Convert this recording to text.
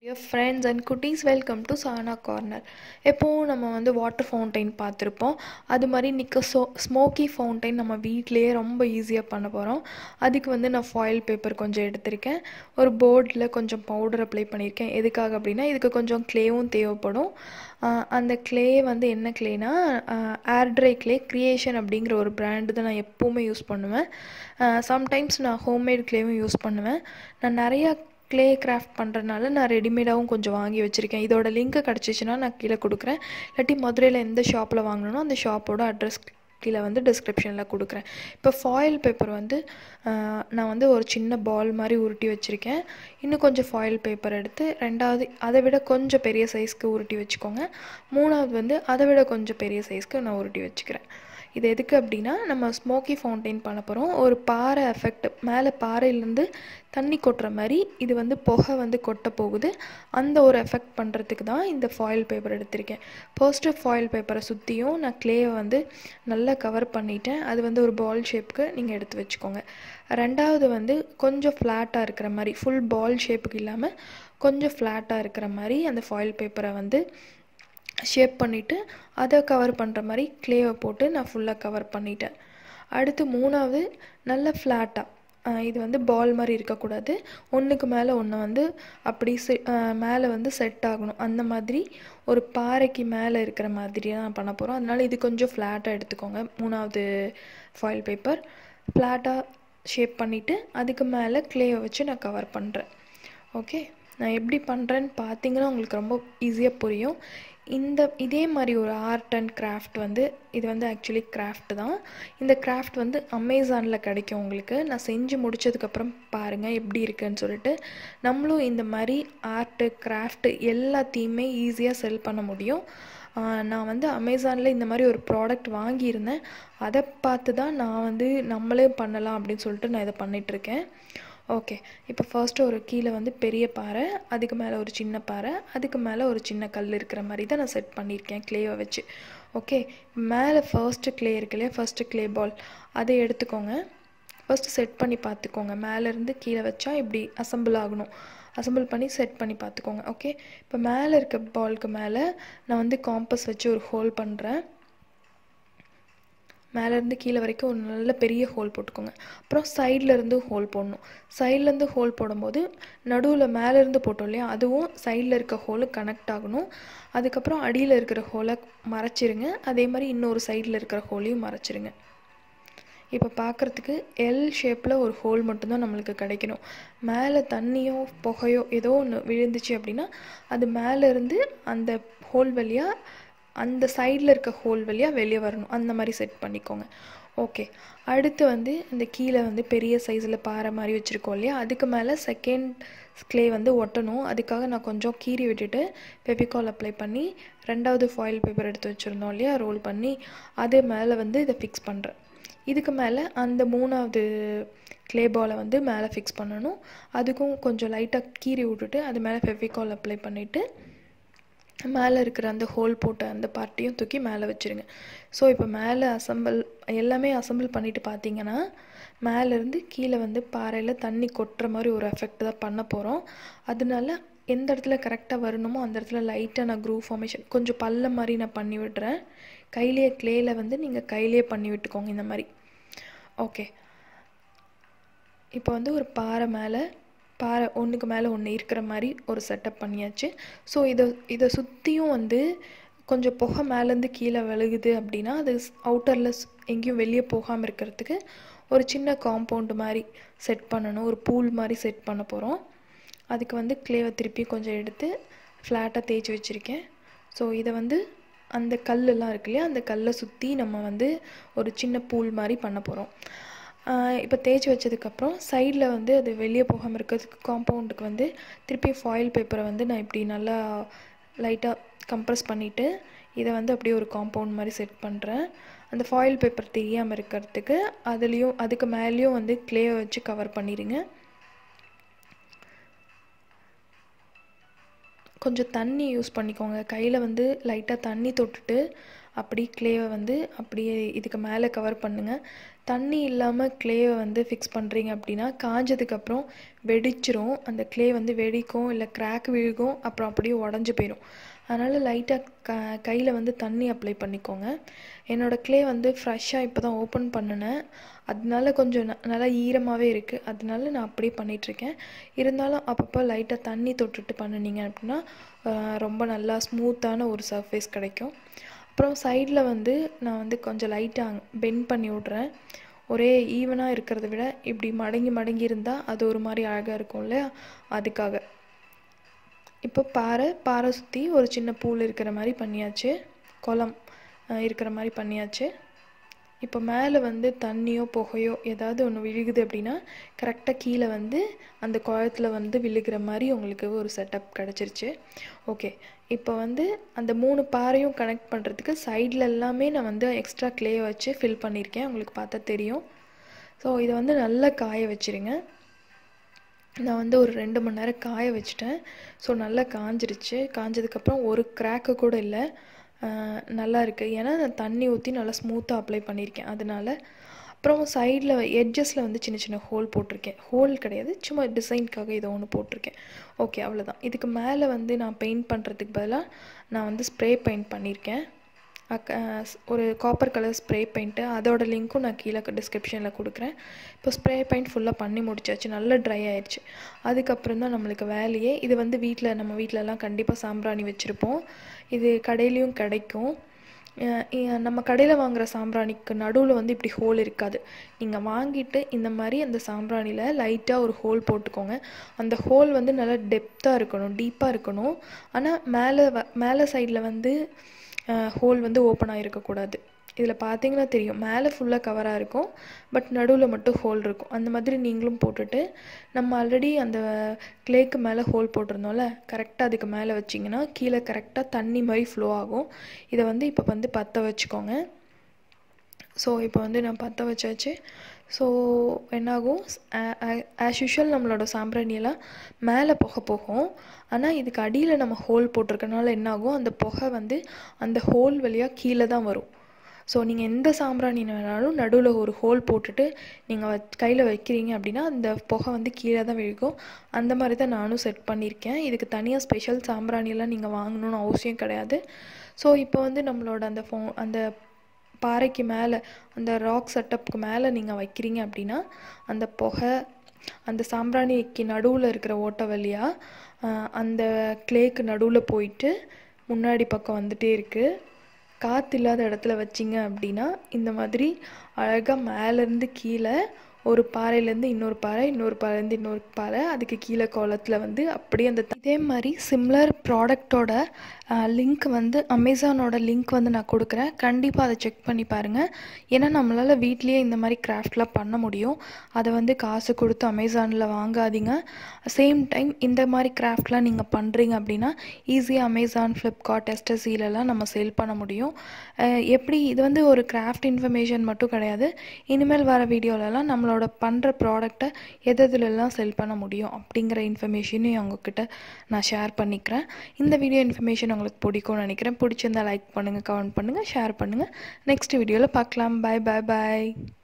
dear friends and குட்டீஸ் welcome to சானா corner எப்போவும் நம்ம வந்து வாட்டர் ஃபவுண்டைன் பார்த்துருப்போம் அது மாதிரி நிற்க சோ ஸ்மோக்கி ஃபவுண்டைன் நம்ம வீட்டிலேயே ரொம்ப ஈஸியாக பண்ண போகிறோம் அதுக்கு வந்து நான் ஃபாயில் பேப்பர் கொஞ்சம் எடுத்திருக்கேன் ஒரு போர்டில் கொஞ்சம் பவுடர் அப்ளை பண்ணியிருக்கேன் எதுக்காக அப்படின்னா இதுக்கு கொஞ்சம் க்ளேவும் தேவைப்படும் ஆஹ் அந்த க்ளே வந்து என்ன க்ளேனா ஏர் ட்ரை க்ளே க்ரியேஷன் அப்படிங்கிற ஒரு பிராண்டு தான் நான் எப்போவுமே யூஸ் பண்ணுவேன் சம்டைம்ஸ் நான் ஹோம்மேட் க்ளேவும் யூஸ் பண்ணுவேன் நான் நிறையா க்ளே கிராஃப்ட் பண்ணுறதுனால நான் ரெடிமேடாகவும் கொஞ்சம் வாங்கி வச்சுருக்கேன் இதோட லிங்க்கு கிடச்சிச்சின்னா நான் கீழே கொடுக்குறேன் இல்லாட்டி மதுரையில் எந்த ஷாப்பில் வாங்கணுமோ அந்த ஷாப்போட அட்ரஸ் கீழே வந்து டிஸ்கிரிப்ஷனில் கொடுக்குறேன் இப்போ ஃபாயில் பேப்பர் வந்து ஆஹ், நான் வந்து ஒரு சின்ன பால் மாதிரி உருட்டி வச்சுருக்கேன் இன்னும் கொஞ்சம் ஃபாயில் பேப்பர் எடுத்து ரெண்டாவது அதை விட கொஞ்சம் பெரிய சைஸ்க்கு உருட்டி வச்சுக்கோங்க மூணாவது வந்து அதை விட கொஞ்சம் பெரிய சைஸ்க்கு நான் உருட்டி வச்சுக்கிறேன் இது எதுக்கு அப்படின்னா நம்ம ஸ்மோக்கி ஃபவுண்டைன் பண்ண போகிறோம் ஒரு பாறை எஃபெக்ட் மேலே பாறையிலேருந்து தண்ணி கொட்டுற மாதிரி இது வந்து புகை வந்து கொட்ட போகுது அந்த ஒரு எஃபெக்ட் பண்ணுறதுக்கு தான் இந்த ஃபாயில் பேப்பர் எடுத்திருக்கேன் ஃபர்ஸ்ட்டு ஃபாயில் பேப்பரை சுற்றியும் நான் க்ளேவை வந்து நல்லா கவர் பண்ணிட்டேன் அது வந்து ஒரு பால் ஷேப்புக்கு நீங்கள் எடுத்து வச்சுக்கோங்க ரெண்டாவது வந்து கொஞ்சம் ஃப்ளாட்டாக இருக்கிற மாதிரி ஃபுல் பால் ஷேப்புக்கு இல்லாமல் கொஞ்சம் ஃப்ளாட்டாக இருக்கிற மாதிரி அந்த ஃபாயில் பேப்பரை வந்து ஷேப் பண்ணிவிட்டு அதை கவர் பண்ணுற மாதிரி க்ளேவை போட்டு நான் ஃபுல்லாக கவர் பண்ணிட்டேன் அடுத்து மூணாவது நல்ல ஃப்ளாட்டாக இது வந்து பால் மாதிரி இருக்கக்கூடாது ஒன்றுக்கு மேலே ஒன்று வந்து அப்படி செ மேலே வந்து செட் ஆகணும் அந்த மாதிரி ஒரு பாறைக்கு மேலே இருக்கிற மாதிரி தான் பண்ண போகிறோம் அதனால இது கொஞ்சம் ஃப்ளாட்டாக எடுத்துக்கோங்க மூணாவது ஃபாயில் பேப்பர் ஃப்ளாட்டாக ஷேப் பண்ணிவிட்டு அதுக்கு மேலே க்ளேவை வச்சு நான் கவர் பண்ணுறேன் ஓகே நான் எப்படி பண்ணுறேன்னு பார்த்தீங்கன்னா உங்களுக்கு ரொம்ப ஈஸியாக புரியும் இந்த இதே மாதிரி ஒரு ஆர்ட் அண்ட் கிராஃப்ட் வந்து இது வந்து ஆக்சுவலி கிராஃப்ட் தான் இந்த கிராஃப்ட் வந்து அமேசானில் கிடைக்கும் உங்களுக்கு நான் செஞ்சு முடிச்சதுக்கப்புறம் பாருங்கள் எப்படி இருக்குன்னு சொல்லிட்டு நம்மளும் இந்த மாதிரி ஆர்ட்டு கிராஃப்ட் எல்லாத்தையுமே ஈஸியாக செல் பண்ண முடியும் ஆஹ் நான் வந்து அமேசானில் இந்த மாதிரி ஒரு ப்ராடக்ட் வாங்கியிருந்தேன் அதை பார்த்து தான் நான் வந்து நம்மளே பண்ணலாம் அப்படின்னு சொல்லிட்டு நான் இதை பண்ணிகிட்ருக்கேன் ஓகே இப்போ ஃபர்ஸ்ட்டு ஒரு கீழே வந்து பெரிய பாறை அதுக்கு மேலே ஒரு சின்ன பாறை அதுக்கு மேலே ஒரு சின்ன கல் இருக்கிற மாதிரி தான் நான் செட் பண்ணியிருக்கேன் க்ளேவை வச்சு ஓகே மேலே ஃபர்ஸ்ட்டு க்ளே இருக்கு இல்லையா ஃபர்ஸ்ட்டு க்ளே பால் அதை எடுத்துக்கோங்க ஃபர்ஸ்ட்டு செட் பண்ணி பார்த்துக்கோங்க மேலேருந்து கீழே வச்சா இப்படி அசம்பிள் ஆகணும் அசம்பிள் பண்ணி செட் பண்ணி பார்த்துக்கோங்க ஓகே இப்போ மேலே இருக்க பால்க்கு மேலே நான் வந்து காம்பஸ் வச்சு ஒரு ஹோல் பண்ணுறேன் மேலேருந்து கீழே வரைக்கும் ஒரு நல்ல பெரிய ஹோல் போட்டுக்கோங்க அப்புறம் சைடில் இருந்து ஹோல் போடணும் சைட்லேருந்து ஹோல் போடும்போது நடுவில் மேலேருந்து போட்டோம் இல்லையா அதுவும் சைடில் இருக்க ஹோலு கனெக்ட் ஆகணும் அதுக்கப்புறம் அடியில் இருக்கிற ஹோலை மறைச்சிருங்க அதே மாதிரி இன்னொரு சைடில் இருக்கிற ஹோலையும் மறைச்சிருங்க இப்போ பார்க்குறதுக்கு எல் ஷேப்பில் ஒரு ஹோல் மட்டும்தான் நம்மளுக்கு கிடைக்கணும் மேலே தண்ணியோ புகையோ ஏதோ ஒன்று விழுந்துச்சு அப்படின்னா அது மேலேருந்து அந்த ஹோல் வழியாக அந்த சைடில் இருக்க ஹோல் வழியாக வெளியே வரணும் அந்த மாதிரி செட் பண்ணிக்கோங்க ஓகே அடுத்து வந்து இந்த கீழே வந்து பெரிய சைஸில் பாறை மாதிரி வச்சுருக்கோம் இல்லையா அதுக்கு மேலே செகண்ட் க்ளே வந்து ஒட்டணும் அதுக்காக நான் கொஞ்சம் கீறி விட்டுட்டு பெபிகால் அப்ளை பண்ணி ரெண்டாவது ஃபாயில் பேப்பர் எடுத்து வச்சுருந்தோம் இல்லையா ரோல் பண்ணி அது மேலே வந்து இதை ஃபிக்ஸ் பண்ணுறேன் இதுக்கு மேலே அந்த மூணாவது க்ளே பாலை வந்து மேலே ஃபிக்ஸ் பண்ணணும் அதுக்கும் கொஞ்சம் லைட்டாக கீறி விட்டுட்டு அது மேலே ஃபெவிகால் அப்ளை பண்ணிவிட்டு மேலே இருக்கிற அந்த ஹோல் போட்ட அந்த பார்ட்டியும் தூக்கி மேலே வச்சுருங்க ஸோ இப்போ மேலே அசம்பிள் எல்லாமே அசம்பிள் பண்ணிட்டு பார்த்தீங்கன்னா மேலேருந்து கீழே வந்து பாறையில் தண்ணி கொட்டுற மாதிரி ஒரு எஃபெக்ட் தான் பண்ண போகிறோம் அதனால எந்த இடத்துல கரெக்டாக வரணுமோ அந்த இடத்துல லைட்டாக நான் க்ரூ ஃபார்மேஷன் கொஞ்சம் பல்ல மாதிரி நான் பண்ணி விடுறேன் கையிலேயே க்ளேயில் வந்து நீங்கள் கையிலேயே பண்ணி விட்டுக்கோங்க இந்த மாதிரி ஓகே இப்போ வந்து ஒரு பாறை மேலே பாறை ஒன்றுக்கு மேலே ஒன்று இருக்கிற மாதிரி ஒரு செட்டப் பண்ணியாச்சு ஸோ இதை இதை சுற்றியும் வந்து கொஞ்சம் புகை மேலேருந்து கீழே விழுகுது அப்படின்னா அது அவுட்டரில் எங்கேயும் வெளியே போகாமல் இருக்கிறதுக்கு ஒரு சின்ன காம்பவுண்டு மாதிரி செட் பண்ணணும் ஒரு பூல் மாதிரி செட் பண்ண போகிறோம் அதுக்கு வந்து க்ளேவை திருப்பி கொஞ்சம் எடுத்து ஃப்ளாட்டாக தேய்ச்சி வச்சுருக்கேன் ஸோ இதை வந்து அந்த கல்லெல்லாம் இருக்கு இல்லையா அந்த கல்லை சுற்றி நம்ம வந்து ஒரு சின்ன பூல் மாதிரி பண்ண போகிறோம் இப்போ தேய்ச்சி வச்சதுக்கப்புறம் சைடில் வந்து அது வெளியே போகாமல் இருக்கிறதுக்கு காம்பவுண்டுக்கு வந்து திருப்பி ஃபாயில் பேப்பரை வந்து நான் இப்படி நல்லா லைட்டாக கம்ப்ரஸ் பண்ணிவிட்டு இதை வந்து அப்படியே ஒரு காம்பவுண்ட் மாதிரி செட் பண்ணுறேன் அந்த ஃபாயில் பேப்பர் தெரியாமல் இருக்கிறதுக்கு அதுலேயும் அதுக்கு மேலேயும் வந்து க்ளேவை வச்சு கவர் பண்ணிடுங்க கொஞ்சம் தண்ணி யூஸ் பண்ணிக்கோங்க கையில் வந்து லைட்டாக தண்ணி தொட்டுட்டு அப்படி க்ளேவை வந்து அப்படியே இதுக்கு மேலே கவர் பண்ணுங்கள் தண்ணி இல்லாமல் க்ளேவை வந்து ஃபிக்ஸ் பண்ணுறீங்க அப்படின்னா காஞ்சதுக்கப்புறம் வெடிச்சிரும் அந்த க்ளே வந்து வெடிக்கும் இல்லை கிராக் விழுகும் அப்புறம் அப்படியே உடஞ்சி போயிடும் அதனால் லைட்டாக க கையில் வந்து தண்ணி அப்ளை பண்ணிக்கோங்க என்னோடய க்ளே வந்து ஃப்ரெஷ்ஷாக இப்போ தான் ஓப்பன் பண்ணினேன் அதனால கொஞ்சம் ந நல்லா ஈரமாகவே இருக்குது அதனால நான் அப்படியே பண்ணிகிட்ருக்கேன் இருந்தாலும் அப்பப்போ லைட்டாக தண்ணி தொட்டுட்டு பண்ணினீங்க அப்படின்னா ரொம்ப நல்லா ஸ்மூத்தான ஒரு சர்ஃபேஸ் கிடைக்கும் அப்புறம் சைடில் வந்து நான் வந்து கொஞ்சம் லைட்டாக பெண்ட் பண்ணி விட்றேன் ஒரே ஈவனாக இருக்கிறத விட இப்படி மடங்கி மடங்கி இருந்தால் அது ஒரு மாதிரி அழகாக இருக்கும் இல்லையா அதுக்காக இப்போ பாறை பாறை சுற்றி ஒரு சின்ன பூல் இருக்கிற மாதிரி பண்ணியாச்சு குளம் இருக்கிற மாதிரி பண்ணியாச்சு இப்போ மேலே வந்து தண்ணியோ புகையோ ஏதாவது ஒன்று விழுகுது அப்படின்னா கரெக்டாக கீழே வந்து அந்த குளத்தில் வந்து விழுகிற மாதிரி உங்களுக்கு ஒரு செட்டப் கிடச்சிருச்சு ஓகே இப்போ வந்து அந்த மூணு பாறையும் கனெக்ட் பண்ணுறதுக்கு சைடில் எல்லாமே நான் வந்து எக்ஸ்ட்ரா க்ளே வச்சு ஃபில் பண்ணியிருக்கேன் உங்களுக்கு பார்த்தா தெரியும் ஸோ இதை வந்து நல்லா காய வச்சுருங்க நான் வந்து ஒரு ரெண்டு மணி நேரம் காய வச்சிட்டேன் ஸோ நல்லா காஞ்சிருச்சு காஞ்சதுக்கப்புறம் ஒரு கிராக்கு கூட இல்லை நல்லா இருக்குது ஏன்னா நான் தண்ணி ஊற்றி நல்லா ஸ்மூத்தாக அப்ளை பண்ணியிருக்கேன் அதனால் அப்புறம் சைடில் எட்ஜஸில் வந்து சின்ன சின்ன ஹோல் போட்டிருக்கேன் ஹோல் கிடையாது சும்மா டிசைனுக்காக இதை ஒன்று போட்டிருக்கேன் ஓகே அவ்வளோதான் இதுக்கு மேலே வந்து நான் பெயிண்ட் பண்ணுறதுக்கு பதிலாக நான் வந்து ஸ்ப்ரே பெயிண்ட் பண்ணியிருக்கேன் ஒரு காப்பர் கலர் ஸ்ப்ரே பெயிண்ட்டு அதோட லிங்க்கும் நான் கீழே டிஸ்கிரிப்ஷனில் கொடுக்குறேன் இப்போ ஸ்ப்ரே பெயிண்ட் ஃபுல்லாக பண்ணி முடிச்சாச்சு நல்லா ட்ரை ஆயிடுச்சு அதுக்கப்புறம் தான் நம்மளுக்கு வேலையே இது வந்து வீட்டில் நம்ம வீட்டிலலாம் கண்டிப்பாக சாம்பிராணி வச்சுருப்போம் இது கடையிலையும் கிடைக்கும் நம்ம கடையில் வாங்குகிற சாம்பிராணிக்கு நடுவில் வந்து இப்படி ஹோல் இருக்காது நீங்கள் வாங்கிட்டு இந்த மாதிரி அந்த சாம்பிராணியில் லைட்டாக ஒரு ஹோல் போட்டுக்கோங்க அந்த ஹோல் வந்து நல்லா டெப்த்தாக இருக்கணும் டீப்பாக இருக்கணும் ஆனால் மேலே மேலே சைடில் வந்து ஹோல் வந்து ஓப்பன் ஆகிருக்கக்கூடாது இதில் பார்த்தீங்கன்னா தெரியும் மேலே ஃபுல்லாக கவராக இருக்கும் பட் நடுவில் மட்டும் ஹோல் இருக்கும் அந்த மாதிரி நீங்களும் போட்டுட்டு நம்ம ஆல்ரெடி அந்த க்ளேக்கு மேலே ஹோல் போட்டிருந்தோம்ல கரெக்டாக அதுக்கு மேலே வச்சிங்கன்னா கீழே கரெக்டாக தண்ணி மாதிரி ஃப்ளோ ஆகும் இதை வந்து இப்போ வந்து பற்ற வச்சுக்கோங்க ஸோ இப்போ வந்து நான் பற்ற வச்சாச்சு ஸோ என்னாகும் ஆஸ் யூஷுவல் நம்மளோட சாம்பிராணியெல்லாம் மேலே புகை போகும் ஆனால் இதுக்கு அடியில் நம்ம ஹோல் போட்டிருக்கனால என்னாகும் அந்த புகை வந்து அந்த ஹோல் வழியாக கீழே தான் வரும் ஸோ நீங்கள் எந்த சாம்பிராணி வேணாலும் நடுவில் ஒரு ஹோல் போட்டுட்டு நீங்கள் வ கையில் வைக்கிறீங்க அப்படின்னா அந்த புகை வந்து கீழே தான் விழுகும் அந்த மாதிரி தான் நானும் செட் பண்ணியிருக்கேன் இதுக்கு தனியாக ஸ்பெஷல் சாம்பிராணியெல்லாம் நீங்கள் வாங்கணும்னு அவசியம் கிடையாது ஸோ இப்போ வந்து நம்மளோட அந்த ஃபோ அந்த பாறைக்கு மேலே அந்த ராக் செட்டப்புக்கு மேலே நீங்கள் வைக்கிறீங்க அப்படின்னா அந்த புகை அந்த சாம்பிராணிக்கு நடுவில் இருக்கிற ஓட்டை வழியாக அந்த க்ளேக்கு நடுவில் போயிட்டு முன்னாடி பக்கம் வந்துட்டே இருக்குது காற்று இல்லாத இடத்துல வச்சிங்க அப்படின்னா இந்த மாதிரி அழகாக மேலேருந்து கீழே ஒரு பாறையிலேருந்து இன்னொரு பாறை இன்னொரு பாறைலேருந்து இன்னொரு பாறை அதுக்கு கீழே கோலத்தில் வந்து அப்படியே அந்த இதே மாதிரி சிம்லர் ப்ராடக்டோட லிங்க் வந்து அமேசானோட லிங்க் வந்து நான் கொடுக்குறேன் கண்டிப்பாக அதை செக் பண்ணி பாருங்கள் ஏன்னா நம்மளால் வீட்லேயே இந்த மாதிரி கிராஃப்ட்லாம் பண்ண முடியும் அதை வந்து காசு கொடுத்து அமேசானில் வாங்காதீங்க சேம் டைம் இந்த மாதிரி கிராஃப்ட்லாம் நீங்கள் பண்ணுறீங்க அப்படின்னா ஈஸியாக அமேசான் ஃப்ளிப்கார்ட் எஸ்டசீலெலாம் நம்ம சேல் பண்ண முடியும் எப்படி இது வந்து ஒரு கிராஃப்ட் இன்ஃபர்மேஷன் மட்டும் கிடையாது இனிமேல் வர வீடியோலலாம் நம்மளோட பண்ணுற ப்ராடக்டை எது எதுலெல்லாம் செல் பண்ண முடியும் அப்படிங்கிற இன்ஃபர்மேஷனையும் அவங்கக்கிட்ட நான் ஷேர் பண்ணிக்கிறேன் இந்த வீடியோ இன்ஃபர்மேஷன் உங்களுக்கு பிடிக்கும்னு நினைக்கிறேன் பிடிச்சிருந்தா லைக் பண்ணுங்கள் கமெண்ட் பண்ணுங்கள் ஷேர் பண்ணுங்கள் நெக்ஸ்ட் வீடியோவில் பார்க்கலாம் பாய் பாய் பாய்